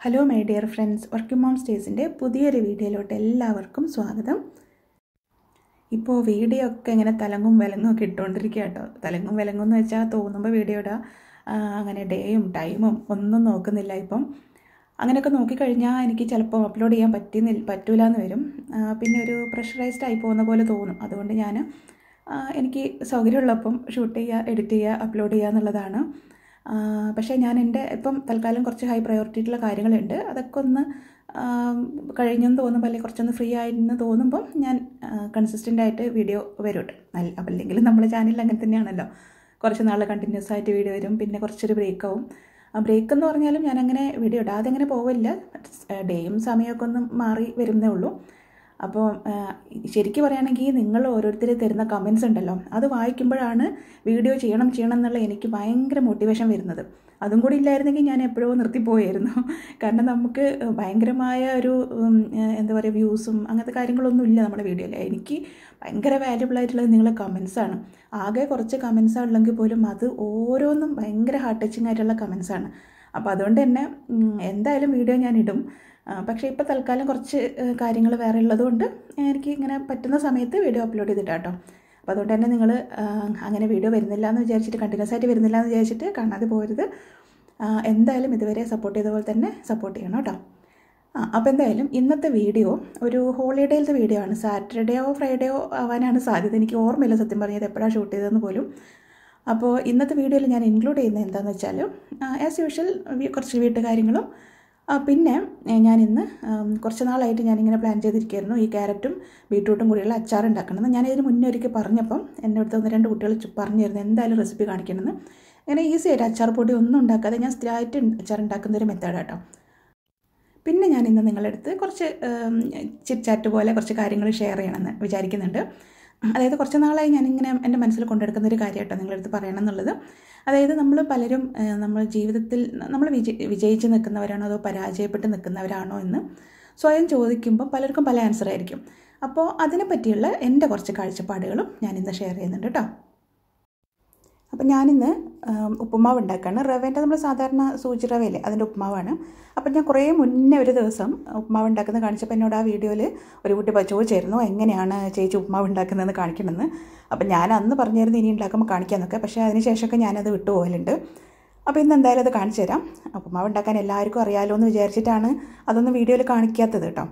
hello my dear friends working mom സ്റ്റേസിൻ്റെ പുതിയൊരു വീഡിയോയിലോട്ട് എല്ലാവർക്കും സ്വാഗതം ഇപ്പോൾ വീഡിയോ ഒക്കെ ഇങ്ങനെ തലങ്ങും വിലങ്ങും ഒക്കെ ഇട്ടുകൊണ്ടിരിക്കുക കേട്ടോ തലങ്ങും വിലങ്ങും എന്ന് വെച്ചാൽ തോന്നുമ്പോൾ വീഡിയോ ഇടുക ആ, അങ്ങനെ ഡേയും ടൈമും ഒന്നും നോക്കുന്നില്ല ഇപ്പം അങ്ങനെയൊക്കെ നോക്കിക്കഴിഞ്ഞാൽ എനിക്ക് ചിലപ്പോൾ അപ്ലോഡ് ചെയ്യാൻ പറ്റുന്നില്ല പറ്റൂല എന്ന് വരും ആ, പിന്നെ ഒരു പ്രഷറൈസ്ഡ് ആയി പോകുന്ന പോലെ തോന്നും അതുകൊണ്ട് ഞാൻ ആ, എനിക്ക് സൗകര്യമുള്ളപ്പം ഷൂട്ട് ചെയ്യുക എഡിറ്റ് ചെയ്യുക അപ്ലോഡ് ചെയ്യുക എന്നുള്ളതാണ് ആ, പക്ഷേ ഞാൻ എൻ്റെ ഇപ്പം തൽക്കാലം കുറച്ച് ഹൈ പ്രയോറിറ്റി ആയിട്ടുള്ള കാര്യങ്ങളുണ്ട് അതൊക്കെ ഒന്ന് ആ, കഴിഞ്ഞെന്ന് തോന്നുമ്പോൾ അല്ലെങ്കിൽ കുറച്ചൊന്ന് ഫ്രീ ആയെന്ന് തോന്നുമ്പം ഞാൻ കൺസിസ്റ്റൻ്റ് ആയിട്ട് വീഡിയോ വരും കേട്ടോ നല്ല അപ്പം അല്ലെങ്കിൽ നമ്മുടെ ചാനലിൽ അങ്ങനെ തന്നെയാണല്ലോ കുറച്ച് നാൾ കണ്ടിന്യൂസ് ആയിട്ട് വീഡിയോ വരും പിന്നെ കുറച്ചൊരു ബ്രേക്ക് ആവും ആ ബ്രേക്ക് എന്ന് പറഞ്ഞാലും ഞാനങ്ങനെ വീഡിയോ ഇടാതെ അങ്ങനെ പോവില്ല ഡേയും സമയമൊക്കെ ഒന്ന് മാറി വരുന്നേ ഉള്ളൂ അപ്പോൾ ശരിക്കും പറയുകയാണെങ്കിൽ നിങ്ങൾ ഓരോരുത്തർ തരുന്ന കമൻസ് ഉണ്ടല്ലോ അത് വായിക്കുമ്പോഴാണ് വീഡിയോ ചെയ്യണം ചെയ്യണം എന്നുള്ള എനിക്ക് ഭയങ്കര മോട്ടിവേഷൻ വരുന്നത് അതും കൂടി ഇല്ലായിരുന്നെങ്കിൽ ഞാൻ എപ്പോഴോ നിർത്തിപ്പോയായിരുന്നു കാരണം നമുക്ക് ഭയങ്കരമായ ഒരു ഉം, ഏഹ്, എന്താ പറയുക വ്യൂസും അങ്ങനത്തെ കാര്യങ്ങളൊന്നും ഇല്ല നമ്മുടെ വീഡിയോയിൽ എനിക്ക് ഭയങ്കര വാല്യബിൾ ആയിട്ടുള്ളത് നിങ്ങളെ കമൻസാണ് ആകെ കുറച്ച് കമൻസാണ് ഉള്ളെങ്കിൽ പോലും അത് ഓരോന്നും ഭയങ്കര ഹാർട്ട് ടച്ചിങ് ആയിട്ടുള്ള കമൻസാണ് അപ്പോൾ അതുകൊണ്ട് തന്നെ ഉം, എന്തായാലും വീഡിയോ ഞാൻ ഇടും ആ, പക്ഷേ ഇപ്പോൾ തൽക്കാലം കുറച്ച് കാര്യങ്ങൾ വേറെ ഉള്ളതുകൊണ്ട് എനിക്ക് ഇങ്ങനെ പറ്റുന്ന സമയത്ത് വീഡിയോ അപ്ലോഡ് ചെയ്തിട്ടാ കേട്ടോ അപ്പോൾ അതുകൊണ്ട് തന്നെ നിങ്ങൾ അങ്ങനെ വീഡിയോ വരുന്നില്ല എന്ന് വിചാരിച്ചിട്ട് കണ്ടിന്യൂസ് ആയിട്ട് വരുന്നില്ല എന്ന് വിചാരിച്ചിട്ട് കാണാതെ പോരുത് ആ, എന്തായാലും ഇതുവരെ സപ്പോർട്ട് ചെയ്ത പോലെ തന്നെ സപ്പോർട്ട് ചെയ്യണം കേട്ടോ ആ അപ്പോൾ എന്തായാലും ഇന്നത്തെ വീഡിയോ ഒരു ഹോളിഡേയിലത്തെ വീഡിയോ ആണ് സാറ്റർഡേയോ ഫ്രൈഡേയോ ആവാനാണ് സാധ്യത എനിക്ക് ഓർമ്മയില്ല സത്യം പറഞ്ഞത് എപ്പോഴാണ് ഷൂട്ട് ചെയ്തതെന്ന് പോലും അപ്പോൾ ഇന്നത്തെ വീഡിയോയിൽ ഞാൻ ഇൻക്ലൂഡ് ചെയ്യുന്നത് എന്താണെന്ന് വെച്ചാൽ ആസ് യൂഷ്വൽ കുറച്ച് വീട്ടുകാര്യങ്ങളും ആ, പിന്നെ ഏ, ഞാൻ ഇന്ന് ഉം, കുറച്ച് നാളായിട്ട് ഞാനിങ്ങനെ പ്ലാൻ ചെയ്തിരിക്കുകയായിരുന്നു ഈ ക്യാരറ്റും ബീട്രൂട്ടും കൂടിയുള്ള അച്ചാർ ഉണ്ടാക്കണമെന്ന് ഞാൻ ഇതിന് മുന്നേ ഒരിക്കൽ പറഞ്ഞപ്പം എൻ്റെ അടുത്ത് ഒന്ന് രണ്ട് കുട്ടികൾ ചു- പറഞ്ഞിരുന്നു എന്തായാലും റെസിപ്പി കാണിക്കണമെന്ന് അങ്ങനെ ഈസി ആയിട്ട് അച്ചാർ പൊടി ഒന്നും ഉണ്ടാക്കാതെ ഞാൻ സ്ഥിരമായിട്ട് അച്ചാർ ഉണ്ടാക്കുന്ന ഒരു മെത്തേഡ് കേട്ടോ പിന്നെ ഞാൻ ഇന്ന് നിങ്ങളുടെ അടുത്ത് കുറച്ച് ചിറ്റ് പോലെ കുറച്ച് കാര്യങ്ങൾ ഷെയർ ചെയ്യണമെന്ന് വിചാരിക്കുന്നുണ്ട് അതായത് കുറച്ച് നാളായി ഞാനിങ്ങനെ എൻ്റെ മനസ്സിൽ കൊണ്ടെടുക്കുന്ന ഒരു കാര്യമായിട്ടോ നിങ്ങളുടെ അടുത്ത് പറയണം എന്നുള്ളത് അതായത് നമ്മൾ പലരും ഏഹ്, നമ്മൾ ജീവിതത്തിൽ നമ്മൾ വിജയി വിജയിച്ച് നിൽക്കുന്നവരാണോ അതോ പരാജയപ്പെട്ട് നിൽക്കുന്നവരാണോ എന്ന് സ്വയം ചോദിക്കുമ്പോൾ പലർക്കും പല ആൻസർ ആയിരിക്കും അപ്പോൾ അതിനെ പറ്റിയുള്ള എൻ്റെ കുറച്ച് കാഴ്ചപ്പാടുകളും ഞാൻ ഇന്ന് ഷെയർ ചെയ്യുന്നുണ്ട് കേട്ടോ അപ്പം ഞാനിന്ന് ആം, ഉപ്പുമാവ് ഉണ്ടാക്കുകയാണ് റവേൻ്റെ നമ്മൾ സാധാരണ സൂചി റവയില്ലേ അതിൻ്റെ ഉപ്പുമാവാണ് അപ്പം ഞാൻ കുറേ മുന്നേ ഒരു ദിവസം ഉപ്പുമാവ് ഉണ്ടാക്കുന്നത് കാണിച്ചപ്പോൾ എന്നോട് ആ വീഡിയോയിൽ ഒരു കുട്ടി പ- ചോദിച്ചായിരുന്നു എങ്ങനെയാണ് ചേച്ചി ഉപ്പുമാവ് ഉണ്ടാക്കുന്നതെന്ന് കാണിക്കണമെന്ന് അപ്പം ഞാൻ അന്ന് പറഞ്ഞായിരുന്നു ഇനി ഉണ്ടാക്കുമ്പോൾ കാണിക്കാമെന്നൊക്കെ പക്ഷേ അതിന് ശേഷമൊക്കെ ഞാനത് വിട്ടുപോകലുണ്ട് അപ്പോൾ ഇന്ന് എന്തായാലും അത് കാണിച്ചു തരാം ഉപ്പുമാവ് ഉണ്ടാക്കാൻ എല്ലാവർക്കും അറിയാമല്ലോ എന്ന് വിചാരിച്ചിട്ടാണ് അതൊന്നും വീഡിയോയിൽ കാണിക്കാത്തത് കേട്ടോ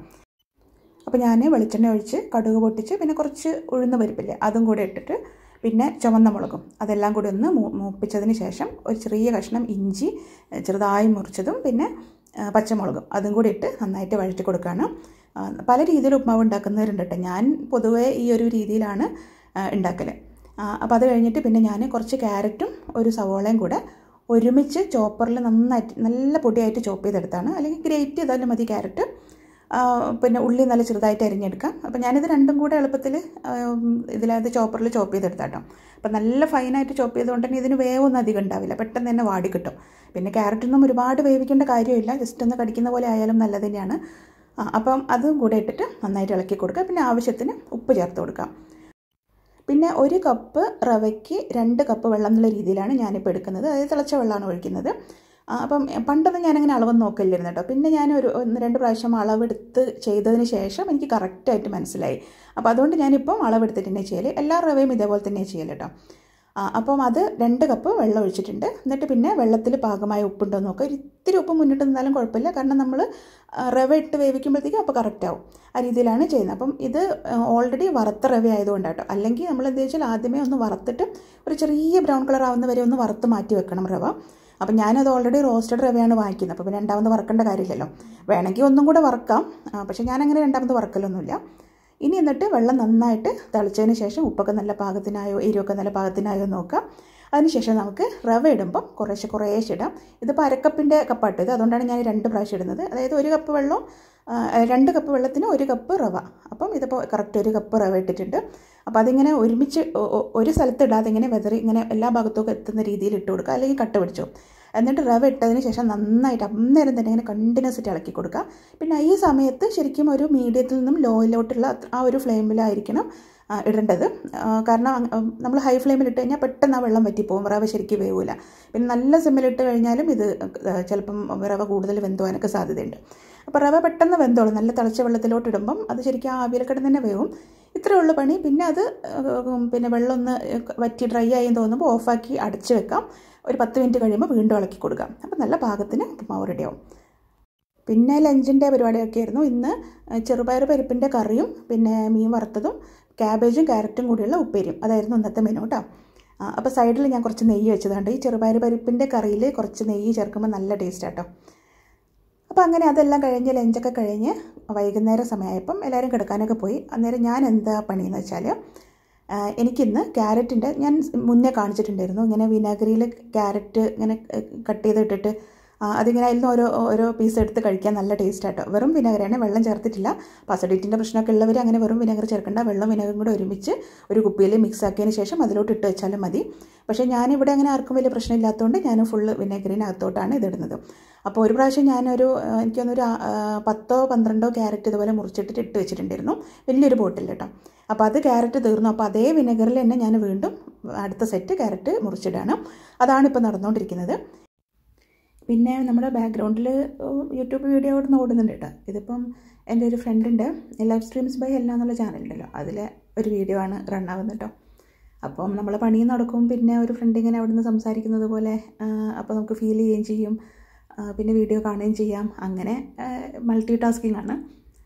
അപ്പോൾ ഞാൻ വെളിച്ചെണ്ണ ഒഴിച്ച് കടുക് പൊട്ടിച്ച് പിന്നെ കുറച്ച് ഉഴുന്ന പരിപ്പില്ലേ അതും കൂടെ ഇട്ടിട്ട് പിന്നെ ചുവന്ന മുളകും അതെല്ലാം കൂടി ഒന്ന് മൂ- മൂപ്പിച്ചതിന് ശേഷം ഒരു ചെറിയ കഷ്ണം ഇഞ്ചി ഏഹ് ചെറുതായി മുറിച്ചതും പിന്നെ ആ, പച്ചമുളകും അതും കൂടി ഇട്ട് നന്നായിട്ട് വഴറ്റി കൊടുക്കുകയാണ് ആ, പല രീതിയിൽ ഉപ്മാവ് ഉണ്ടാക്കുന്നവരുണ്ട് കേട്ടോ ഞാൻ പൊതുവേ ഈ ഒരു രീതിയിലാണ് ഉണ്ടാക്കൽ അപ്പോൾ അത് കഴിഞ്ഞിട്ട് പിന്നെ ഞാൻ കുറച്ച് ക്യാരറ്റും ഒരു സവോളയും കൂടെ ഒരുമിച്ച് ചോപ്പറിൽ നന്നായിട്ട് നല്ല പൊടിയായിട്ട് ചോപ്പ് ചെയ്തെടുത്താണ് അല്ലെങ്കിൽ ഗ്രേറ്റ് ചെയ്താലും മതി ക്യാരറ്റ് ആ, പിന്നെ ഉള്ളി നല്ല ചെറുതായിട്ട് അരിഞ്ഞെടുക്കാം അപ്പോൾ ഞാനിത് രണ്ടും കൂടെ എളുപ്പത്തിൽ ഇതിലകത്ത് ചോപ്പറിൽ ചോപ്പ് ചെയ്തെടുത്താട്ടോ അപ്പോൾ നല്ല ഫൈനായിട്ട് ചോപ്പ് ചെയ്തുകൊണ്ട് തന്നെ ഇതിന് വേവൊന്നും അധികം ഉണ്ടാവില്ല പെട്ടെന്ന് തന്നെ വാടി കിട്ടും പിന്നെ ക്യാരറ്റൊന്നും ഒരുപാട് വേവിക്കേണ്ട കാര്യമില്ല ജസ്റ്റ് ഒന്ന് കടിക്കുന്ന പോലെ ആയാലും നല്ലത് തന്നെയാണ് ആ, അപ്പം അതും കൂടെ ഇട്ടിട്ട് നന്നായിട്ട് ഇളക്കി കൊടുക്കുക പിന്നെ ആവശ്യത്തിന് ഉപ്പ് ചേർത്ത് കൊടുക്കാം പിന്നെ ഒരു കപ്പ് റവയ്ക്ക് രണ്ട് കപ്പ് വെള്ളം എന്നുള്ള രീതിയിലാണ് ഞാനിപ്പോൾ എടുക്കുന്നത് അതായത് തിളച്ച വെള്ളമാണ് ഒഴിക്കുന്നത് ആ, അപ്പം പണ്ടൊന്നും ഞാനങ്ങനെ അളവൊന്നും നോക്കില്ലായിരുന്നു കേട്ടോ പിന്നെ ഞാൻ ഒരു ഒന്ന് രണ്ട് പ്രാവശ്യം അളവെടുത്ത് ചെയ്തതിന് ശേഷം എനിക്ക് കറക്റ്റായിട്ട് മനസ്സിലായി അപ്പോൾ അതുകൊണ്ട് ഞാനിപ്പം അളവെടുത്തിട്ട് തന്നെ ചെയ്യൽ എല്ലാ റവയും ഇതേപോലെ തന്നെ ചെയ്യൽ കേട്ടോ ആ, അപ്പം അത് രണ്ട് കപ്പ് വെള്ളം ഒഴിച്ചിട്ടുണ്ട് എന്നിട്ട് പിന്നെ വെള്ളത്തിൽ പാകമായ ഉപ്പുണ്ടോ എന്ന് നോക്കുക ഒരു ഇത്തിരി ഉപ്പ് മുന്നിട്ട് നിന്നാലും കുഴപ്പമില്ല കാരണം നമ്മൾ ആ, റവ ഇട്ട് വേവിക്കുമ്പോഴത്തേക്കും അപ്പോൾ കറക്റ്റ് ആവും ആ രീതിയിലാണ് ചെയ്യുന്നത് അപ്പം ഇത് ഓൾറെഡി വറുത്ത റവ ആയതുകൊണ്ടാണ് കേട്ടോ അല്ലെങ്കിൽ നമ്മൾ എന്താ വെച്ചാൽ ആദ്യമേ ഒന്ന് വറുത്തിട്ട് ഒരു ചെറിയ ബ്രൗൺ കളർ ആവുന്ന വരെ ഒന്ന് വറുത്ത് മാറ്റി വെക്കണം റവ അപ്പം ഞാനത് ഓൾറെഡി റോസ്റ്റഡ് റവയാണ് വാങ്ങിക്കുന്നത് അപ്പോൾ പിന്നെ രണ്ടാമത് വറക്കേണ്ട കാര്യമില്ലല്ലോ വേണമെങ്കിൽ ഒന്നും കൂടെ വറക്കാം ആ, പക്ഷേ ഞാനങ്ങനെ രണ്ടാമത് വറക്കലൊന്നുമില്ല ഇനി എന്നിട്ട് വെള്ളം നന്നായിട്ട് തിളച്ചതിന് ശേഷം ഉപ്പൊക്കെ നല്ല പാകത്തിനായോ എരിവൊക്കെ നല്ല പാകത്തിനായോ നോക്കാം അതിനുശേഷം നമുക്ക് റവ ഇടുമ്പം കുറേശ്ശെ കുറേശ്ശെ ഇടാം ഇതിപ്പോൾ അരക്കപ്പിൻ്റെ കപ്പാട്ട് ഇത് അതുകൊണ്ടാണ് ഞാൻ രണ്ട് പ്രാവശ്യം ഇടുന്നത് അതായത് ഒരു കപ്പ് വെള്ളം ആ, രണ്ട് കപ്പ് വെള്ളത്തിന് ഒരു കപ്പ് റവ അപ്പം ഇതിപ്പോൾ കറക്റ്റ് ഒരു കപ്പ് റവ ഇട്ടിട്ടുണ്ട് അപ്പോൾ അതിങ്ങനെ ഒരുമിച്ച് ഒ- ഒ- ഒരു സ്ഥലത്ത് ഇടാതെ ഇങ്ങനെ വെതറി ഇങ്ങനെ എല്ലാ ഭാഗത്തും എത്തുന്ന രീതിയിൽ ഇട്ട് കൊടുക്കുക അല്ലെങ്കിൽ കട്ട പിടിച്ചു എന്നിട്ട് റവ ഇട്ടതിന് ശേഷം നന്നായിട്ട് അന്നേരം തന്നെ ഇങ്ങനെ കണ്ടിന്യൂസ് ആയിട്ട് ഇളക്കി കൊടുക്കുക പിന്നെ ഈ സമയത്ത് ശരിക്കും ഒരു മീഡിയത്തിൽ നിന്നും ലോയിലോട്ടുള്ള അത്ര- ആ ഒരു ഫ്ലെയിമിലായിരിക്കണം ആ, ഇടേണ്ടത് ആ, കാരണം നമ്മൾ ഹൈ ഫ്ലെയിമിൽ ഇട്ട് കഴിഞ്ഞാൽ പെട്ടെന്ന് ആ വെള്ളം വറ്റിപ്പോവും റവ ശരിക്കും വേവില്ല പിന്നെ നല്ല സിമ്മിലിട്ട് കഴിഞ്ഞാലും ഇത് ആ, ചിലപ്പം റവ കൂടുതൽ വെന്തുവാനൊക്കെ സാധ്യതയുണ്ട് അപ്പോൾ റവ പെട്ടെന്ന് വെന്തോളും നല്ല തിളച്ച വെള്ളത്തിലോട്ട് ഇടുമ്പം അത് ശരിക്കും ആ ആവിയിൽ കിടന്ന് തന്നെ വേവും ഇത്രയേ ഉള്ളൂ പണി പിന്നെ അത് ഉം, പിന്നെ വെള്ളം ഒന്ന് വറ്റി ഡ്രൈ ആയി തോന്നുമ്പോൾ ഓഫാക്കി അടച്ച് വെക്കാം ഒരു പത്ത് മിനിറ്റ് കഴിയുമ്പോൾ വീണ്ടും ഇളക്കി കൊടുക്കാം അപ്പോൾ നല്ല പാകത്തിന് ഉപ്പുമാവ് റെഡിയാവും പിന്നെ ലഞ്ചിൻ്റെ പരിപാടിയൊക്കെ ആയിരുന്നു ഇന്ന് ചെറുപയർ പരിപ്പിൻ്റെ കറിയും പിന്നെ മീൻ വറുത്തതും ക്യാബേജും ക്യാരറ്റും കൂടിയുള്ള ഉപ്പേരിയും അതായിരുന്നു ഇന്നത്തെ മെനു കേട്ടോ അപ്പോൾ സൈഡിൽ ഞാൻ കുറച്ച് നെയ്യ് വെച്ചതുകൊണ്ട് ഈ ചെറുപയർ പരിപ്പിൻ്റെ കറിയിൽ കുറച്ച് നെയ്യ് ചേർക്കുമ്പോൾ നല്ല ടേസ്റ്റ് കേട്ടോ അപ്പോൾ അങ്ങനെ അതെല്ലാം കഴിഞ്ഞ് ലഞ്ചൊക്കെ കഴിഞ്ഞ് വൈകുന്നേരം സമയമായപ്പം എല്ലാവരും കിടക്കാനൊക്കെ പോയി അന്നേരം ഞാൻ എന്താ പണിയെന്ന് വെച്ചാൽ ആ, എനിക്കിന്ന് ക്യാരറ്റിൻ്റെ ഞാൻ മുന്നേ കാണിച്ചിട്ടുണ്ടായിരുന്നു ഇങ്ങനെ വിനാഗിരിയിൽ ക്യാരറ്റ് ഇങ്ങനെ കട്ട് ചെയ്തിട്ടിട്ട് ആ, അതിങ്ങനെ അതിൽ നിന്ന് ഓരോ ഓരോ പീസ് എടുത്ത് കഴിക്കാൻ നല്ല ടേസ്റ്റ് ആട്ടോ വെറും വിനാഗിരിയാണ് വെള്ളം ചേർത്തിട്ടില്ല പസഡിറ്റിൻ്റെ പ്രശ്നമൊക്കെ ഉള്ളവർ അങ്ങനെ വെറും വിനാഗിരി ചേർക്കേണ്ട വെള്ളം വിനാഗിരും കൂടെ ഒരുമിച്ച് ഒരു കുപ്പിയിൽ മിക്സ് ആക്കിയതിന് ശേഷം അതിലോട്ട് ഇട്ട് വെച്ചാലും മതി പക്ഷേ ഞാനിവിടെ അങ്ങനെ ആർക്കും വലിയ പ്രശ്നമില്ലാത്തതുകൊണ്ട് ഞാൻ ഫുള്ള് വിനാഗിരിനകത്തോട്ടാണ് ഇതിടുന്നത് അപ്പോൾ ഒരു പ്രാവശ്യം ഞാനൊരു ആ, എനിക്കൊന്നൊരു ആ, ആ, പത്തോ പന്ത്രണ്ടോ ക്യാരറ്റ് ഇതുപോലെ മുറിച്ചിട്ടിട്ട് ഇട്ട് വെച്ചിട്ടുണ്ടായിരുന്നു വലിയൊരു ബോട്ടിൽ കേട്ടോ അപ്പോൾ അത് ക്യാരറ്റ് തീർന്നു അപ്പോൾ അതേ വിനെഗറിൽ തന്നെ ഞാൻ വീണ്ടും അടുത്ത സെറ്റ് ക്യാരറ്റ് മുറിച്ചിടാണ് അതാണ് ഇപ്പോൾ നടന്നുകൊണ്ടിരിക്കുന്നത് പിന്നെ നമ്മുടെ ബാക്ക്ഗ്രൗണ്ടിൽ യൂട്യൂബ് വീഡിയോ ഇവിടെ നിന്ന് ഓടുന്നുണ്ട് കേട്ടോ ഇതിപ്പം എൻ്റെ ഒരു ഫ്രണ്ടിൻ്റെ ലവ് സ്ട്രീംസ് ബൈ എല്ലാം എന്നുള്ള ചാനലുണ്ടല്ലോ അതിലെ ഒരു വീഡിയോ ആണ് റൺ ആവുന്നത് കേട്ടോ അപ്പം നമ്മൾ പണി നടക്കും പിന്നെ ഒരു ഫ്രണ്ട് ഇങ്ങനെ അവിടെ നിന്ന് സംസാരിക്കുന്നത് പോലെ അപ്പോൾ നമുക്ക് ഫീൽ ചെയ്യുകയും ചെയ്യും ആ, പിന്നെ വീഡിയോ കാണുകയും ചെയ്യാം അങ്ങനെ മൾട്ടി ടാസ്കിംഗ് ആണ്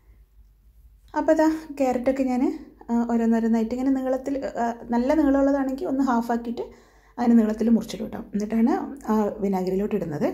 അപ്പോൾ ഇതാ ക്യാരറ്റൊക്കെ ഞാൻ ഓരോന്നോരോന്നായിട്ട് ഇങ്ങനെ നീളത്തിൽ ആ, നല്ല നീളമുള്ളതാണെങ്കിൽ ഒന്ന് ഹാഫ് ആക്കിയിട്ട് അതിന് നീളത്തിൽ മുറിച്ചിടും കേട്ടോ എന്നിട്ടാണ് ആ വിനാഗിരിയിലോട്ട് ഇടുന്നത്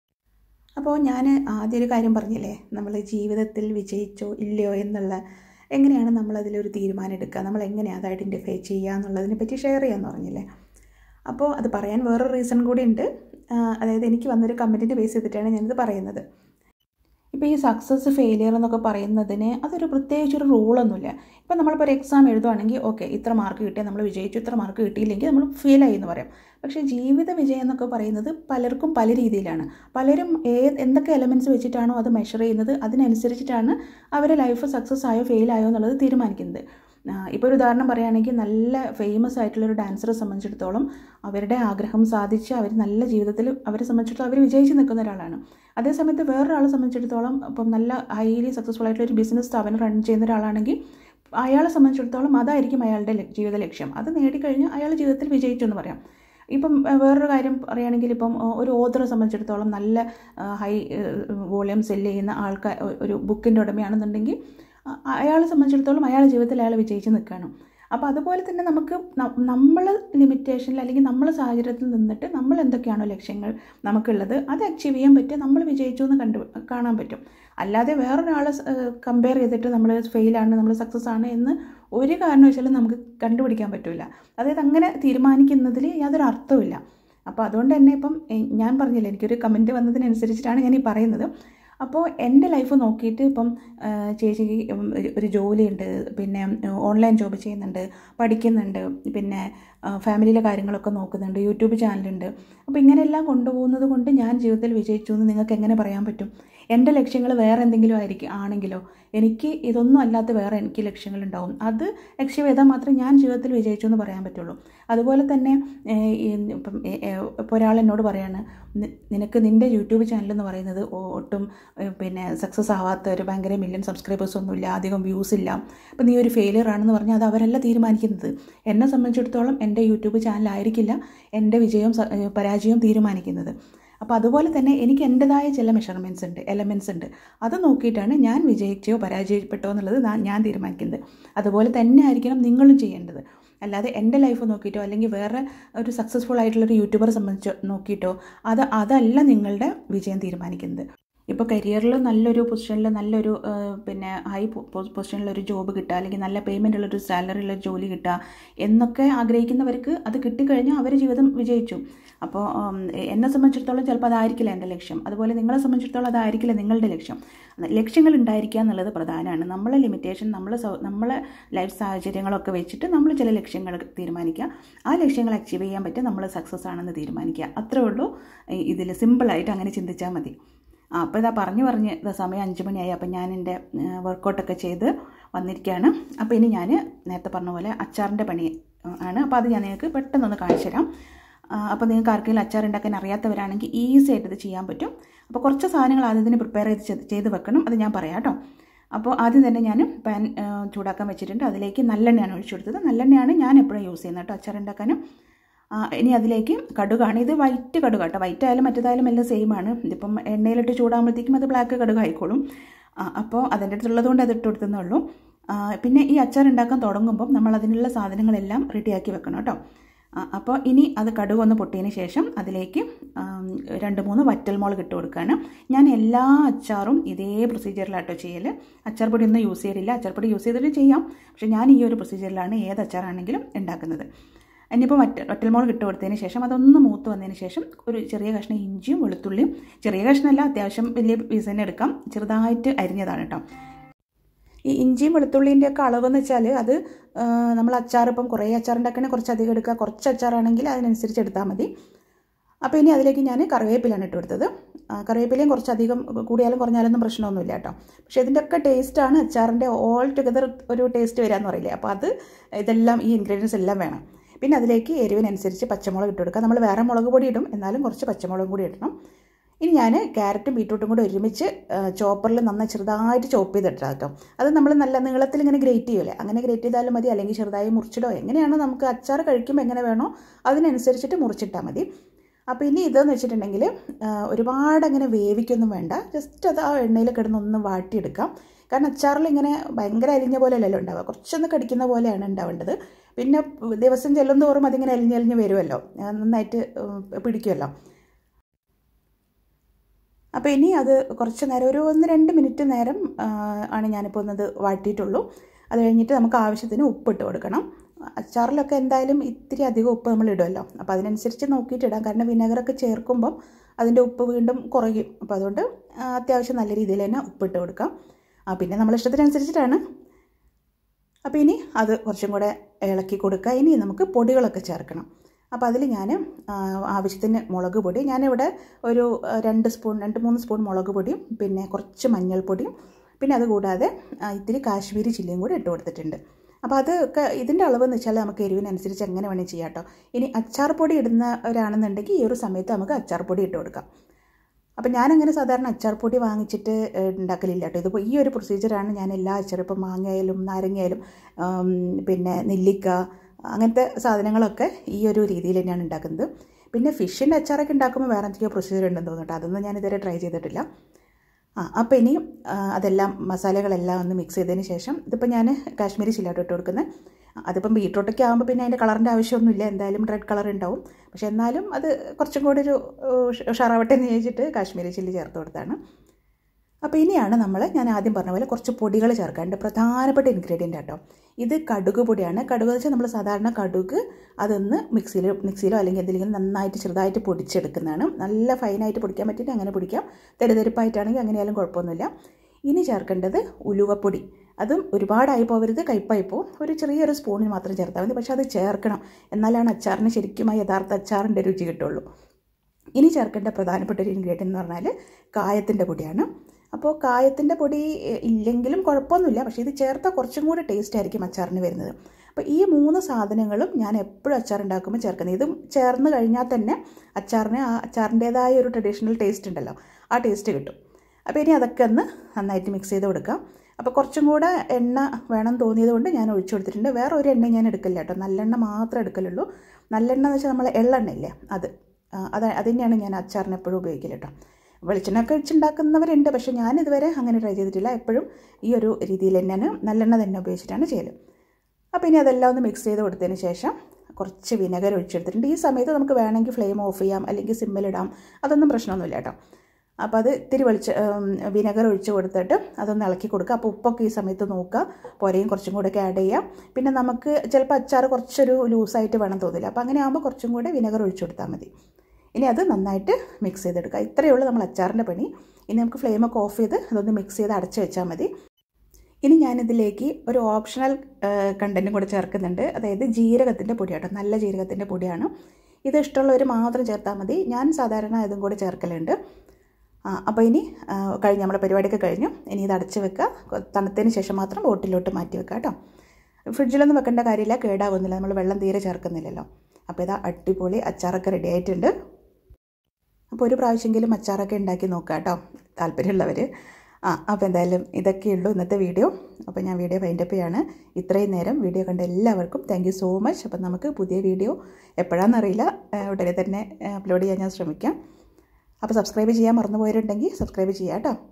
അപ്പോൾ ഞാൻ ആദ്യം ഒരു കാര്യം പറഞ്ഞില്ലേ നമ്മൾ ജീവിതത്തിൽ വിജയിച്ചോ ഇല്ലയോ എന്നുള്ള എങ്ങനെയാണ് നമ്മളതിലൊരു തീരുമാനം എടുക്കുക നമ്മൾ എങ്ങനെയാണ് അത് ഐഡൻറ്റിഫൈ ചെയ്യുക എന്നുള്ളതിനെ പറ്റി ഷെയർ ചെയ്യാമെന്ന് പറഞ്ഞില്ലേ അപ്പോൾ അത് പറയാൻ വേറൊരു റീസൺ കൂടി ഉണ്ട് ആ, അതായത് എനിക്ക് വന്നൊരു കമൻറ്റിൻ്റെ ബേസ് ചെയ്തിട്ടാണ് ഞാനിത് പറയുന്നത് ഇപ്പോൾ ഈ സക്സസ് ഫെയിലിയർ എന്നൊക്കെ പറയുന്നതിന് അതൊരു പ്രത്യേകിച്ച് ഒരു റൂളൊന്നുമില്ല ഇപ്പം നമ്മളിപ്പോൾ ഒരു എക്സാം എഴുതുവാണെങ്കിൽ ഓക്കെ ഇത്ര മാർക്ക് കിട്ടിയാൽ നമ്മൾ വിജയിച്ചു ഇത്ര മാർക്ക് കിട്ടിയില്ലെങ്കിൽ നമ്മൾ ഫെയിലായി എന്ന് പറയാം പക്ഷേ ജീവിത വിജയം എന്നൊക്കെ പറയുന്നത് പലർക്കും പല രീതിയിലാണ് പലരും ഏത് എന്തൊക്കെ എലമെൻറ്റ്സ് വെച്ചിട്ടാണോ അത് മെഷർ ചെയ്യുന്നത് അതിനനുസരിച്ചിട്ടാണ് അവരെ ലൈഫ് സക്സസ് ആയോ ഫെയിൽ ആയോ എന്നുള്ളത് തീരുമാനിക്കുന്നത് ഇപ്പോൾ ഒരു ഉദാഹരണം പറയുകയാണെങ്കിൽ നല്ല ഫേമസ് ആയിട്ടുള്ളൊരു ഡാൻസറെ സംബന്ധിച്ചിടത്തോളം അവരുടെ ആഗ്രഹം സാധിച്ച് അവർ നല്ല ജീവിതത്തിൽ അവരെ സംബന്ധിച്ചിടത്തോളം അവർ വിജയിച്ച് നിൽക്കുന്ന ഒരാളാണ് അതേസമയത്ത് വേറൊരാളെ സംബന്ധിച്ചിടത്തോളം ഇപ്പം നല്ല ഹൈലി സക്സസ്ഫുൾ ആയിട്ടുള്ള ഒരു ബിസിനസ് സ്ഥാപനം റൺ ചെയ്യുന്ന ഒരാളാണെങ്കിൽ അയാളെ സംബന്ധിച്ചിടത്തോളം അതായിരിക്കും അയാളുടെ ല- ജീവിത ലക്ഷ്യം അത് നേടിക്കഴിഞ്ഞാൽ അയാൾ ജീവിതത്തിൽ വിജയിച്ചു എന്ന് പറയാം ഇപ്പം അഹ് വേറൊരു കാര്യം പറയുകയാണെങ്കിൽ ഇപ്പം അഹ് ഒരു ഓതറെ സംബന്ധിച്ചിടത്തോളം നല്ല ഹൈ വോളിയം സെല്ല് ചെയ്യുന്ന ആൾക്കാർ ഒരു ബുക്കിൻ്റെ ഉടമയാണെന്നുണ്ടെങ്കിൽ അ- അയാളെ സംബന്ധിച്ചിടത്തോളം അയാളുടെ ജീവിതത്തിൽ അയാൾ വിജയിച്ച് നിൽക്കുകയാണ് അപ്പോൾ അതുപോലെ തന്നെ നമുക്ക് നമ്മൾ ലിമിറ്റേഷനിൽ അല്ലെങ്കിൽ നമ്മളെ സാഹചര്യത്തിൽ നിന്നിട്ട് നമ്മൾ എന്തൊക്കെയാണോ ലക്ഷ്യങ്ങൾ നമുക്കുള്ളത് അത് അച്ചീവ് ചെയ്യാൻ പറ്റുക നമ്മൾ വിജയിച്ചു എന്ന് കണ്ടു കാണാൻ പറ്റും അല്ലാതെ വേറൊരാളെ കമ്പയർ ചെയ്തിട്ട് നമ്മൾ ഫെയിലാണ് നമ്മൾ സക്സസ് ആണ് എന്ന് ഒരു കാരണവശാലും നമുക്ക് കണ്ടുപിടിക്കാൻ പറ്റില്ല അതായത് അങ്ങനെ തീരുമാനിക്കുന്നതിൽ യാതൊരു അർത്ഥവുമില്ല അപ്പോൾ അതുകൊണ്ട് തന്നെ ഇപ്പം എ- ഞാൻ പറഞ്ഞില്ല എനിക്കൊരു കമൻറ്റ് വന്നതിനനുസരിച്ചിട്ടാണ് ഞാൻ ഈ പറയുന്നത് അപ്പോൾ എൻ്റെ ലൈഫ് നോക്കിയിട്ട് ഇപ്പം ആ, ചേച്ചിക്ക് ഉം, ഒരു- ഒരു ജോലിയുണ്ട് പിന്നെ ഓൺലൈൻ ജോബ് ചെയ്യുന്നുണ്ട് പഠിക്കുന്നുണ്ട് പിന്നെ ആ, ഫാമിലിയിലെ കാര്യങ്ങളൊക്കെ നോക്കുന്നുണ്ട് യൂട്യൂബ് ചാനലുണ്ട് അപ്പോൾ ഇങ്ങനെയെല്ലാം കൊണ്ടുപോകുന്നത് കൊണ്ട് ഞാൻ ജീവിതത്തിൽ വിജയിച്ചു എന്ന് നിങ്ങൾക്ക് എങ്ങനെ പറയാൻ പറ്റും എൻ്റെ ലക്ഷ്യങ്ങൾ വേറെ എന്തെങ്കിലും ആയിരിക്കും ആണെങ്കിലോ എനിക്ക് ഇതൊന്നും അല്ലാത്ത വേറെ എനിക്ക് ലക്ഷ്യങ്ങളുണ്ടാവും അത് അച്ചീവ് ചെയ്താൽ മാത്രമേ ഞാൻ ജീവിതത്തിൽ വിജയിച്ചു എന്ന് പറയാൻ പറ്റുള്ളൂ അതുപോലെ തന്നെ ഏഹ്, ഈ ഇപ്പം ഏഹ്, ഏഹ്, ഇപ്പോൾ ഒരാൾ എന്നോട് പറയാണ് "നി- നിനക്ക് നിൻ്റെ യൂട്യൂബ് ചാനൽ എന്ന് പറയുന്നത് ഒ- ഒട്ടും ഏഹ്, പിന്നെ സക്സസ് ആവാത്ത ഒരു ഭയങ്കര മില്യൺ സബ്സ്ക്രൈബേഴ്സ് ഒന്നുമില്ല അധികം വ്യൂസ് ഇല്ല അപ്പം നീ ഒരു ഫെയിലിയർ ആണെന്ന് പറഞ്ഞാൽ അത് അവരല്ല തീരുമാനിക്കുന്നത് എന്നെ സംബന്ധിച്ചിടത്തോളം എൻ്റെ യൂട്യൂബ് ചാനലായിരിക്കില്ല എൻ്റെ വിജയവും സ- ഏഹ്, പരാജയവും തീരുമാനിക്കുന്നത് അപ്പോൾ അതുപോലെ തന്നെ എനിക്ക് എൻ്റെതായ ചില മെഷർമെൻറ്റ്സ് ഉണ്ട് എലമെൻറ്റ്സ് ഉണ്ട് അത് നോക്കിയിട്ടാണ് ഞാൻ വിജയിച്ചോ പരാജയപ്പെട്ടോ എന്നുള്ളത് നാ- ഞാൻ തീരുമാനിക്കുന്നത് അതുപോലെ തന്നെ ആയിരിക്കണം നിങ്ങളും ചെയ്യേണ്ടത് അല്ലാതെ എൻ്റെ ലൈഫ് നോക്കിയിട്ടോ അല്ലെങ്കിൽ വേറെ ഒരു സക്സസ്ഫുൾ ആയിട്ടുള്ള ഒരു യൂട്യൂബറെ സംബന്ധിച്ച് നോക്കിയിട്ടോ അത് അതല്ല നിങ്ങളുടെ വിജയം തീരുമാനിക്കുന്നത് ഇപ്പോൾ കരിയറിൽ നല്ലൊരു പൊസിഷനിൽ നല്ലൊരു ആ, പിന്നെ ഹൈ പൊസിഷനിലൊരു ജോബ് കിട്ടുക അല്ലെങ്കിൽ നല്ല പേയ്മെൻ്റ് ഉള്ളൊരു സാലറി ഉള്ള ജോലി കിട്ടുക എന്നൊക്കെ ആഗ്രഹിക്കുന്നവർക്ക് അത് കിട്ടിക്കഴിഞ്ഞാൽ അവർ ജീവിതം വിജയിച്ചു അപ്പോൾ ഉം, എന്നെ സംബന്ധിച്ചിടത്തോളം ചിലപ്പോൾ അതായിരിക്കില്ല എൻ്റെ ലക്ഷ്യം അതുപോലെ നിങ്ങളെ സംബന്ധിച്ചിടത്തോളം അതായിരിക്കില്ല നിങ്ങളുടെ ലക്ഷ്യം ലക്ഷ്യങ്ങൾ ഉണ്ടായിരിക്കുക എന്നുള്ളത് പ്രധാനമാണ് നമ്മളെ ലിമിറ്റേഷൻ നമ്മളെ സൗ നമ്മളെ ലൈഫ് സാഹചര്യങ്ങളൊക്കെ വെച്ചിട്ട് നമ്മൾ ചില ലക്ഷ്യങ്ങൾ തീരുമാനിക്കുക ആ ലക്ഷ്യങ്ങൾ അച്ചീവ് ചെയ്യാൻ പറ്റും നമ്മൾ സക്സസ് ആണെന്ന് തീരുമാനിക്കുക അത്രേ ഉള്ളൂ ഇതിൽ സിമ്പിളായിട്ട് അങ്ങനെ ചിന്തിച്ചാൽ മതി ആ അപ്പോൾ ഇതാ പറഞ്ഞു പറഞ്ഞ് ഇതാ സമയം അഞ്ച് മണിയായി അപ്പോൾ ഞാൻ എൻ്റെ വർക്കൗട്ടൊക്കെ ചെയ്ത് വന്നിരിക്കുകയാണ് അപ്പോൾ ഇനി ഞാൻ നേരത്തെ പറഞ്ഞ പോലെ അച്ചാറിൻ്റെ പണി ആണ് അപ്പോൾ അത് ഞാൻ നിങ്ങൾക്ക് പെട്ടെന്നൊന്ന് കാണിച്ചു തരാം അപ്പോൾ നിങ്ങൾക്ക് ആർക്കെങ്കിലും അച്ചാർ ഉണ്ടാക്കാൻ അറിയാത്തവരാണെങ്കിൽ ഈസി ആയിട്ട് ഇത് ചെയ്യാൻ പറ്റും അപ്പോൾ കുറച്ച് സാധനങ്ങൾ ആദ്യം തന്നെ പ്രിപ്പയർ ചെയ്ത് ചെയ്ത് വെക്കണം അത് ഞാൻ പറയാം കേട്ടോ അപ്പോൾ ആദ്യം തന്നെ ഞാൻ പാൻ ചൂടാക്കാൻ വെച്ചിട്ടുണ്ട് അതിലേക്ക് നല്ലെണ്ണയാണ് ഒഴിച്ചു കൊടുത്തത് നല്ലെണ്ണയാണ് ഞാൻ എപ്പോഴും യൂസ് ചെയ്യുന്നത് കേട്ടോ അച്ചാർ ഉണ്ടാക്കാനും ഇനി അതിലേക്ക് കടുകാണ് ഇത് വൈറ്റ് കടുക കേട്ടോ വൈറ്റ് ആയാലും മറ്റേതായാലും എല്ലാം സെയിം ആണ് ഇതിപ്പം എണ്ണയിലിട്ട് ചൂടാകുമ്പോഴത്തേക്കും അത് ബ്ലാക്ക് കടുക് ആയിക്കോളും അപ്പോൾ അതിൻ്റെ അടുത്തുള്ളത് കൊണ്ട് അത് ഇട്ട് കൊടുത്തതേ ഉള്ളൂ പിന്നെ ഈ അച്ചാർ ഉണ്ടാക്കാൻ തുടങ്ങുമ്പം നമ്മൾ അതിനുള്ള സാധനങ്ങളെല്ലാം റെഡിയാക്കി വെക്കണം കേട്ടോ അപ്പോൾ ഇനി അത് കടുക് ഒന്ന് പൊട്ടിയതിന് ശേഷം അതിലേക്ക് രണ്ട് മൂന്ന് വറ്റൽമുളക് ഇട്ട് കൊടുക്കുകയാണ് ഞാൻ എല്ലാ അച്ചാറും ഇതേ പ്രൊസീജിയറിലാട്ടോ ചെയ്യൽ അച്ചാർ പൊടി ഒന്നും യൂസ് ചെയ്തില്ല അച്ചാർ പൊടി യൂസ് ചെയ്തിട്ട് ചെയ്യാം പക്ഷേ ഞാൻ ഈ ഒരു പ്രൊസീജിയറിലാണ് ഏത് അച്ചാറാണെങ്കിലും ഉണ്ടാക്കുന്നത് ഇനിയിപ്പോൾ വറ്റ വറ്റൽമുളക് ഇട്ട് കൊടുത്തതിന് ശേഷം അതൊന്ന് മൂത്ത് വന്നതിന് ശേഷം ഒരു ചെറിയ കഷ്ണം ഇഞ്ചിയും വെളുത്തുള്ളിയും ചെറിയ കഷ്ണമല്ല അത്യാവശ്യം വലിയ പീസ് തന്നെ എടുക്കാം ചെറുതായിട്ട് അരിഞ്ഞതാണ് കേട്ടോ ഈ ഇഞ്ചിയും വെളുത്തുള്ളിൻ്റെ ഒക്കെ അളവെന്ന് വെച്ചാൽ അത് നമ്മൾ അച്ചാർ ഇപ്പം കുറേ അച്ചാർ ഉണ്ടാക്കണമെങ്കിൽ കുറച്ച് അധികം എടുക്കുക കുറച്ച് അച്ചാറാണെങ്കിൽ അതിനനുസരിച്ച് എടുത്താൽ മതി അപ്പോൾ ഇനി അതിലേക്ക് ഞാൻ കറിവേപ്പിലാണ് ഇട്ട് കൊടുത്തത് കറിവേപ്പിലയും കുറച്ചധികം കൂടിയാലും കുറഞ്ഞാലൊന്നും പ്രശ്നമൊന്നുമില്ല കേട്ടോ പക്ഷേ ഇതിൻ്റെയൊക്കെ ടേസ്റ്റാണ് അച്ചാറിൻ്റെ ഓൾ ടുഗദർ ഒരു ടേസ്റ്റ് വരാമെന്ന് പറയില്ലേ അപ്പോൾ അത് ഇതെല്ലാം ഈ ഇൻഗ്രീഡിയൻസ് എല്ലാം വേണം പിന്നെ അതിലേക്ക് എരിവിനനുസരിച്ച് പച്ചമുളക് ഇട്ട് കൊടുക്കുക നമ്മൾ വേറെ മുളക് പൊടി ഇടും എന്നാലും കുറച്ച് പച്ചമുളകും കൂടി ഇടണം ഇനി ഞാൻ ക്യാരറ്റും ബീട്രൂട്ടും കൂടി ഒരുമിച്ച് ചോപ്പറിൽ നന്നായി ചെറുതായിട്ട് ചോപ്പ് ചെയ്തിട്ടാണ് കേട്ടോ അത് നമ്മൾ നല്ല നീളത്തിൽ ഇങ്ങനെ ഗ്രേറ്റ് ചെയ്യുമല്ലേ അങ്ങനെ ഗ്രേറ്റ് ചെയ്താലും മതി അല്ലെങ്കിൽ ചെറുതായി മുറിച്ചിടോ എങ്ങനെയാണോ നമുക്ക് അച്ചാർ കഴിക്കുമ്പോൾ എങ്ങനെ വേണോ അതിനനുസരിച്ചിട്ട് മുറിച്ചിട്ടാൽ മതി അപ്പോൾ ഇനി ഇതെന്ന് വെച്ചിട്ടുണ്ടെങ്കിൽ ഒരുപാട് അങ്ങനെ വേവിക്കൊന്നും വേണ്ട ജസ്റ്റ് അത് ആ എണ്ണയിൽ കിടന്നൊന്ന് വാട്ടിയെടുക്കാം കാരണം അച്ചാറിൽ ഇങ്ങനെ ഭയങ്കര അലിഞ്ഞ പോലെ അല്ലല്ലോ ഉണ്ടാവുക കുറച്ചൊന്ന് കടിക്കുന്ന പോലെയാണ് ഉണ്ടാവേണ്ടത് പിന്നെ ദിവസം ചെല്ലും തോറും അതിങ്ങനെ അലിഞ്ഞലിഞ്ഞ് വരുമല്ലോ നന്നായിട്ട് പിടിക്കുമല്ലോ അപ്പോൾ ഇനി അത് കുറച്ച് നേരം ഒരു ഒന്ന് രണ്ട് മിനിറ്റ് നേരം ആണ് ഞാനിപ്പോൾ ഒന്നത് വാട്ടിയിട്ടുള്ളൂ അത് കഴിഞ്ഞിട്ട് നമുക്ക് ആവശ്യത്തിന് ഉപ്പിട്ട് കൊടുക്കണം അച്ചാറിലൊക്കെ എന്തായാലും ഇത്തിരി അധികം ഉപ്പ് നമ്മൾ ഇടുമല്ലോ അപ്പോൾ അതിനനുസരിച്ച് നോക്കിയിട്ട് ഇടാം കാരണം വിനെഗറൊക്കെ ചേർക്കുമ്പം അതിൻ്റെ ഉപ്പ് വീണ്ടും കുറയും അപ്പോൾ അതുകൊണ്ട് അത്യാവശ്യം നല്ല രീതിയിൽ തന്നെ ഉപ്പിട്ട് കൊടുക്കാം ആ പിന്നെ നമ്മൾ ഇഷ്ടത്തിനനുസരിച്ചിട്ടാണ് അപ്പോൾ ഇനി അത് കുറച്ചും കൂടെ ഇളക്കി കൊടുക്കുക ഇനി നമുക്ക് പൊടികളൊക്കെ ചേർക്കണം അപ്പോൾ അതിൽ ഞാൻ ആവശ്യത്തിന് മുളക് പൊടി ഞാനിവിടെ ഒരു രണ്ട് സ്പൂൺ രണ്ട് മൂന്ന് സ്പൂൺ മുളക് പൊടിയും പിന്നെ കുറച്ച് മഞ്ഞൾപ്പൊടിയും പിന്നെ അതുകൂടാതെ ഇത്തിരി കാശ്മീരി ചില്ലിയും കൂടി ഇട്ട് കൊടുത്തിട്ടുണ്ട് അപ്പോൾ അത് ഒക്കെ ഇതിൻ്റെ അളവെന്ന് വെച്ചാൽ നമുക്ക് എരിവിനനുസരിച്ച് എങ്ങനെ വേണേൽ ചെയ്യാം കേട്ടോ ഇനി അച്ചാർ പൊടി ഇടുന്നവരാണെന്നുണ്ടെങ്കിൽ ഈ ഒരു സമയത്ത് നമുക്ക് അച്ചാർ പൊടി ഇട്ട് കൊടുക്കാം അപ്പോൾ ഞാനങ്ങനെ സാധാരണ അച്ചാർ പൊടി വാങ്ങിച്ചിട്ട് ഉണ്ടാക്കലില്ല കേട്ടോ ഇതിപ്പോൾ ഈ ഒരു പ്രൊസീജിയറാണ് ഞാൻ എല്ലാ അച്ചാറും ഇപ്പോൾ മാങ്ങയായാലും നാരങ്ങയായാലും പിന്നെ നെല്ലിക്ക അങ്ങനത്തെ സാധനങ്ങളൊക്കെ ഈ ഒരു രീതിയിൽ തന്നെയാണ് ഉണ്ടാക്കുന്നത് പിന്നെ ഫിഷിൻ്റെ അച്ചാറൊക്കെ ഉണ്ടാക്കുമ്പോൾ വേറെ എന്തൊക്കെയോ പ്രൊസീജിയർ ഉണ്ടെന്ന് തോന്നുന്നു അതൊന്നും ഞാൻ ഇതുവരെ ട്രൈ ചെയ്തിട്ടില്ല ആ അപ്പോൾ ഇനി അതെല്ലാം മസാലകളെല്ലാം ഒന്ന് മിക്സ് ചെയ്തതിന് ശേഷം ഇതിപ്പോൾ ഞാൻ കാശ്മീരി ചില്ലാട്ടോ ഇട്ട് കൊടുക്കുന്നത് അതിപ്പം ബീട്രൂട്ടൊക്കെ ആകുമ്പോൾ പിന്നെ അതിൻ്റെ കളറിൻ്റെ ആവശ്യമൊന്നുമില്ല എന്തായാലും റെഡ് കളർ ഉണ്ടാവും പക്ഷെ എന്നാലും അത് കുറച്ചും കൂടി ഒരു ഉഷാറാവട്ടെ എന്ന് ചോദിച്ചിട്ട് കാശ്മീരി ചില്ലി ചേർത്ത് കൊടുത്താണ് അപ്പോൾ ഇനിയാണ് നമ്മൾ ഞാൻ ആദ്യം പറഞ്ഞ പോലെ കുറച്ച് പൊടികൾ ചേർക്കാനുണ്ട് പ്രധാനപ്പെട്ട ഇൻഗ്രീഡിയൻ്റ് ആട്ടോ ഇത് കടുക് പൊടിയാണ് കടുക് എന്ന് വെച്ചാൽ നമ്മൾ സാധാരണ കടുക് അതൊന്ന് മിക്സിയിൽ മിക്സിയിലോ അല്ലെങ്കിൽ എന്തെങ്കിലും നന്നായിട്ട് ചെറുതായിട്ട് പൊടിച്ചെടുക്കുന്നതാണ് നല്ല ഫൈനായിട്ട് പൊടിക്കാൻ പറ്റിയിട്ട് അങ്ങനെ പൊടിക്കാം തെരുതെരുപ്പായിട്ടാണെങ്കിൽ അങ്ങനെയാലും കുഴപ്പമൊന്നുമില്ല ഇനി ചേർക്കേണ്ടത് ഉലുവപ്പൊടി അതും ഒരുപാടായി പോകരുത് കയ്പായി പോകും ഒരു ചെറിയൊരു സ്പൂണിന് മാത്രം ചേർത്താൽ മതി പക്ഷേ അത് ചേർക്കണം എന്നാലാണ് അച്ചാറിന് ശരിക്കും ആ യഥാർത്ഥ അച്ചാറിൻ്റെ രുചി കിട്ടുള്ളൂ ഇനി ചേർക്കേണ്ട പ്രധാനപ്പെട്ട ഒരു ഇൻഗ്രീഡിയൻ്റ് എന്ന് പറഞ്ഞാൽ കായത്തിൻ്റെ പൊടിയാണ് അപ്പോൾ കായത്തിൻ്റെ പൊടി ഇല്ലെങ്കിലും കുഴപ്പമൊന്നുമില്ല പക്ഷേ ഇത് ചേർത്താൽ കുറച്ചും കൂടി ടേസ്റ്റ് ആയിരിക്കും അച്ചാറിന് വരുന്നത് അപ്പോൾ ഈ മൂന്ന് സാധനങ്ങളും ഞാൻ എപ്പോഴും അച്ചാർ ഉണ്ടാക്കുമ്പോൾ ചേർക്കുന്നത് ഇതും ചേർന്ന് കഴിഞ്ഞാൽ തന്നെ അച്ചാറിന് ആ അച്ചാറിൻ്റേതായ ഒരു ട്രഡീഷണൽ ടേസ്റ്റ് ഉണ്ടല്ലോ ആ ടേസ്റ്റ് കിട്ടും അപ്പോൾ ഇനി അതൊക്കെ ഒന്ന് നന്നായിട്ട് മിക്സ് ചെയ്ത് കൊടുക്കാം അപ്പോൾ കുറച്ചും കൂടെ എണ്ണ വേണം തോന്നിയത് കൊണ്ട് ഞാൻ ഒഴിച്ചു കൊടുത്തിട്ടുണ്ട് വേറെ ഒരു എണ്ണ ഞാൻ എടുക്കില്ല കേട്ടോ നല്ലെണ്ണ മാത്രമേ എടുക്കലുള്ളൂ നല്ലെണ്ണ എന്ന് വെച്ചാൽ നമ്മൾ എള്ളെണ്ണ ഇല്ലേ അത് അത് അത് തന്നെയാണ് ഞാൻ അച്ചാറിന് എപ്പോഴും ഉപയോഗിക്കൽ കേട്ടോ വെളിച്ചെണ്ണ ഒക്കെ വെച്ചുണ്ടാക്കുന്നവരുണ്ട് പക്ഷേ ഞാൻ ഇതുവരെ അങ്ങനെ ട്രൈ ചെയ്തിട്ടില്ല എപ്പോഴും ഈ ഒരു രീതിയിൽ തന്നെയാണ് നല്ലെണ്ണ തന്നെ ഉപയോഗിച്ചിട്ടാണ് ചെയ്യൽ അപ്പോൾ ഇനി അതെല്ലാം ഒന്ന് മിക്സ് ചെയ്ത് കൊടുത്തതിന് ശേഷം കുറച്ച് വിനെഗർ ഒഴിച്ചെടുത്തിട്ടുണ്ട് ഈ സമയത്ത് നമുക്ക് വേണമെങ്കിൽ ഫ്ലെയിം ഓഫ് ചെയ്യാം അല്ലെങ്കിൽ സിമ്മിലിടാം അതൊന്നും പ്രശ്നമൊന്നുമില്ല കേട്ടോ അപ്പോൾ അത് ഇത്തിരി വെളിച്ച വിനെഗർ ഒഴിച്ച് കൊടുത്തിട്ട് അതൊന്ന് ഇളക്കി കൊടുക്കുക അപ്പോൾ ഉപ്പൊക്കെ ഈ സമയത്ത് നോക്കുക പുരയും കുറച്ചും കൂടെ ഒക്കെ ആഡ് ചെയ്യാം പിന്നെ നമുക്ക് ചിലപ്പോൾ അച്ചാർ കുറച്ചൊരു ലൂസായിട്ട് വേണം തോന്നില്ല അപ്പോൾ അങ്ങനെ ആകുമ്പോൾ കുറച്ചും കൂടെ വിനെഗർ ഒഴിച്ചു കൊടുത്താൽ മതി ഇനി അത് നന്നായിട്ട് മിക്സ് ചെയ്തെടുക്കുക ഇത്രയേ ഉള്ളൂ നമ്മൾ അച്ചാറിൻ്റെ പണി ഇനി നമുക്ക് ഫ്ലെയിമൊക്കെ ഓഫ് ചെയ്ത് അതൊന്ന് മിക്സ് ചെയ്ത് അടച്ച് വെച്ചാൽ മതി ഇനി ഞാനിതിലേക്ക് ഒരു ഓപ്ഷണൽ കണ്ടൻറ്റും കൂടെ ചേർക്കുന്നുണ്ട് അതായത് ജീരകത്തിൻ്റെ പൊടിയാട്ടോ നല്ല ജീരകത്തിൻ്റെ പൊടിയാണ് ഇത് ഇഷ്ടമുള്ളവർ മാത്രം ചേർത്താൽ മതി ഞാൻ സാധാരണ ഇതും കൂടെ ചേർക്കലുണ്ട് ആ അപ്പോൾ ഇനി ആ, കഴിഞ്ഞ് നമ്മുടെ പരിപാടിയൊക്കെ കഴിഞ്ഞു ഇനി ഇത് അടച്ച് വെക്കുക കൊ- തണുത്തതിന് ശേഷം മാത്രം ബോട്ടിലോട്ട് മാറ്റി വെക്കുക കേട്ടോ ഫ്രിഡ്ജിലൊന്നും വെക്കേണ്ട കാര്യമില്ല കേടാവുന്നില്ല നമ്മൾ വെള്ളം തീരെ ചേർക്കുന്നില്ലല്ലോ അപ്പോൾ ഇതാ അടിപൊളി അച്ചാറൊക്കെ റെഡി ആയിട്ടുണ്ട് അപ്പോൾ ഒരു പ്രാവശ്യമെങ്കിലും അച്ചാറൊക്കെ ഉണ്ടാക്കി നോക്കുക കേട്ടോ താല്പര്യമുള്ളവർ ആ അപ്പോൾ എന്തായാലും ഇതൊക്കെയുള്ളൂ ഇന്നത്തെ വീഡിയോ അപ്പോൾ ഞാൻ വീഡിയോ വൈൻഡപ്പ് ചെയ്യാണ് ഇത്രയും നേരം വീഡിയോ കണ്ട എല്ലാവർക്കും താങ്ക് യു സോ മച്ച് അപ്പം നമുക്ക് പുതിയ വീഡിയോ എപ്പോഴാണെന്നറിയില്ല ആ, ഉടനെ തന്നെ അപ്ലോഡ് ചെയ്യാൻ ഞാൻ ശ്രമിക്കാം അപ്പോൾ സബ്സ്ക്രൈബ് ചെയ്യാൻ മറന്നു പോയിട്ടുണ്ടെങ്കിൽ സബ്സ്ക്രൈബ് ചെയ്യാം കേട്ടോ